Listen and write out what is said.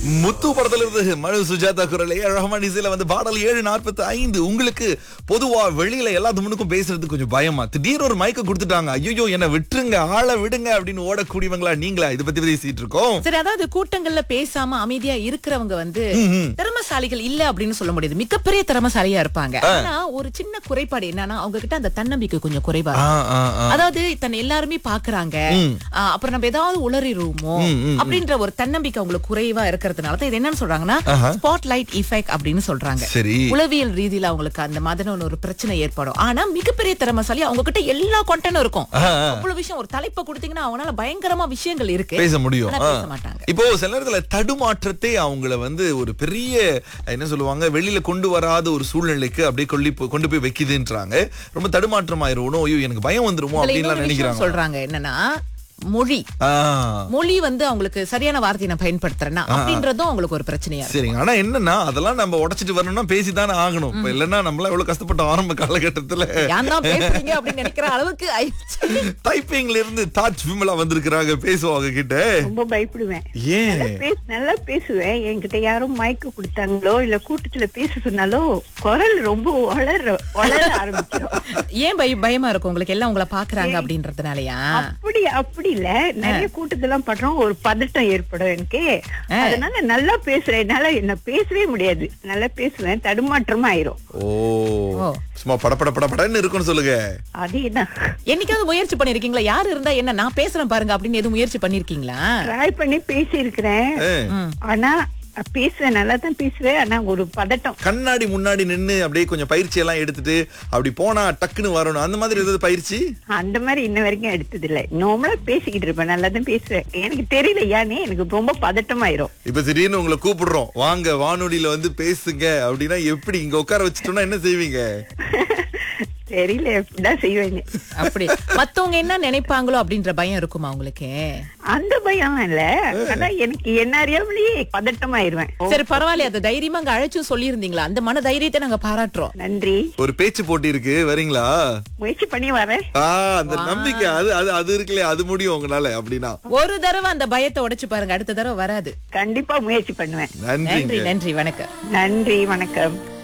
முத்து படத்துல இருந்து மனு சுஜாதா குரல் ஏ ரஹ்மான் இசையில வந்து பாடல் ஏழு நாற்பத்தி ஐந்து உங்களுக்கு பொதுவா வெளியில எல்லாத்து முன்னுக்கும் பேசுறதுக்கு கொஞ்சம் பயமா திடீர்னு ஒரு மயக்க கொடுத்துட்டாங்க ஐயோ என்ன விட்டுருங்க ஆள விடுங்க அப்படின்னு ஓடக்கூடியவங்களா நீங்களா இதை பத்தி பேசிட்டு இருக்கோம் சரி அதாவது கூட்டங்கள்ல பேசாம அமைதியா இருக்கிறவங்க வந்து திறமசாலிகள் இல்ல அப்படின்னு சொல்ல முடியாது மிகப்பெரிய திறமசாலியா இருப்பாங்க ஆனா ஒரு சின்ன குறைபாடு என்னன்னா அவங்க கிட்ட அந்த தன்னம்பிக்கை கொஞ்சம் குறைவா ஆ, இருக்கும். ஆ, ஆ. அதாவது தன்னை எல்லாருமே பாக்குறாங்க ஆ, அப்புறம் நம்ம ஏதாவது உளறிடுவோமோ அப்படின்ற ஒரு தன்னம்பிக்கை அவங்களுக்கு குறைவா இருக்கிறதுனால தான் இது என்னன்னு சொல்றாங்கன்னா ஸ்பாட் லைட் இஃபெக்ட் அப்படின்னு சொல்றாங்க சரி உளவியல் ரீதியில அவங்களுக்கு அந்த மாதிரி ஒரு பிரச்சனை ஏற்படும் ஆனா மிகப்பெரிய திறமசாலி அவங்க கிட்ட எல்லா கண்டனும் இருக்கும் ஆ, ஆ. அவ்வளவு விஷயம் ஒரு தலைப்பை கொடுத்தீங்கன்னா அவங்களால பயங்கரமா விஷயங்கள் இருக்கு பேச முடியும் ஆனா ஆ. பேச மாட்டாங்க இப்போ சில நேரத்துல தடுமாற்றத்தை அவங்கள வந்து ஒரு பெரிய என்ன சொல்லுவாங்க வெளியில கொண்டு வராத ஒரு சூழ்நிலைக்கு அப்படியே கொள்ளி போ- கொண்டு போய் வைக்குதுன்றாங்க ரொம்ப தடுமாற்றம் ஆயிருவோம் ஐயோ எனக்கு பயம் வந்துருமோ இதுல அப்படின்லாம் இன்னொரு விஷயம் நினைக்கிறாங்க சொல்றாங்க என்னன்னா மொழி ஆ. மொழி வந்து அவங்களுக்கு சரியான வார்த்தையை நான் பயன்படுத்துறேன்னா அப்படின்றதும் அவங்களுக்கு ஒரு பிரச்சனையா இருக்கு சரிங்க ஆனா என்னன்னா அதெல்லாம் நம்ம உடைச்சிட்டு வரணும்னா பேசிதானே ஆகணும் இப்ப இல்லன்னா நம்மளாம் எவ்வளவு கஷ்டப்பட்டோம் ஆரம்ப காலகட்டத்துல ஏன் தான் பேசுறீங்க அப்படின்னு நினைக்கிற அளவுக்கு ஆயிடுச்சு டைப்பிங்ல இருந்து தாஜ் விமலா வந்திருக்கிறாங்க பேசுவாங்க கிட்ட ரொம்ப பயப்படுவேன் ஏன் பேச நல்லா பேசுவேன் என்கிட்ட யாரும் மயக்க கொடுத்தாங்களோ இல்ல கூட்டத்துல பேச சொன்னாலோ குரல் ரொம்ப வளர வளர ஆரம்பிச்சிடும் ஏன் பய பயமா இருக்கும் உங்களுக்கு எல்லாம் உங்களை பாக்குறாங்க அப்படின்றதுனாலயா அப்படி அப்படி இல்ல நிறைய கூட்டத்தெல்லாம் பண்றோம் ஒரு பதட்டம் ஏற்படும் எனக்கு அதனால நல்லா பேசுறேன் என்னால என்ன பேசவே முடியாது நல்லா பேசுவேன் தடுமாற்றமா ஆயிரும் ஓ ஓ. சும்மா படபட படபடன்னு இருக்குன்னு சொல்லுங்க அதேதான் என்னைக்காவது முயற்சி பண்ணிருக்கீங்களா யாரு இருந்தா என்ன நான் பேசுறேன் பாருங்க அப்படின்னு எதுவும் முயற்சி பண்ணிருக்கீங்களா ட்ரை பண்ணி பேசி இருக்கிறேன் ஏ, ஆனா பேசுவேன் நல்லா தான் பேசுவேன் ஆனா ஒரு பதட்டம் கண்ணாடி முன்னாடி நின்னு அப்படியே கொஞ்சம் பயிற்சி எல்லாம் எடுத்துட்டு அப்படி போனா டக்குன்னு வரணும் அந்த மாதிரி ஏதாவது பயிற்சி அந்த மாதிரி இன்ன வரைக்கும் எடுத்தது இல்ல நார்மலா பேசிக்கிட்டு இருப்பேன் நல்லா தான் பேசுவேன் எனக்கு தெரியல ஏன்னு எனக்கு ரொம்ப பதட்டமாயிரும் இப்ப திடீர்னு உங்களை கூப்பிடுறோம் வாங்க வானொலியில வந்து பேசுங்க அப்படின்னா எப்படி இங்க உட்கார வச்சுட்டோம்னா என்ன செய்வீங்க தெரியல எப்படிதான் செய்வேங்க அப்படி மத்தவங்க என்ன நினைப்பாங்களோ அப்படின்ற பயம் இருக்குமா உங்களுக்கு அந்த பயம் இல்ல ஆனா எனக்கு என்ன அறியாமலேயே பதட்டமாயிருவேன் சரி பரவாயில்ல அது தைரியமா அங்க அழைச்சு சொல்லியிருந்தீங்களா அந்த மன தைரியத்தை நாங்க பாராட்டுறோம் நன்றி ஒரு பேச்சு போட்டி இருக்கு வரீங்களா முயற்சி பண்ணி வரேன் ஆ அந்த நம்பிக்கை அது அது அது இருக்குல்லையா அது முடியும் உங்களால அப்படின்னா ஒரு தடவை அந்த பயத்தை உடைச்சு பாருங்க அடுத்த தடவை வராது கண்டிப்பா முயற்சி பண்ணுவேன் நன்றிங்க நன்றி நன்றி வணக்கம் நன்றி வணக்கம்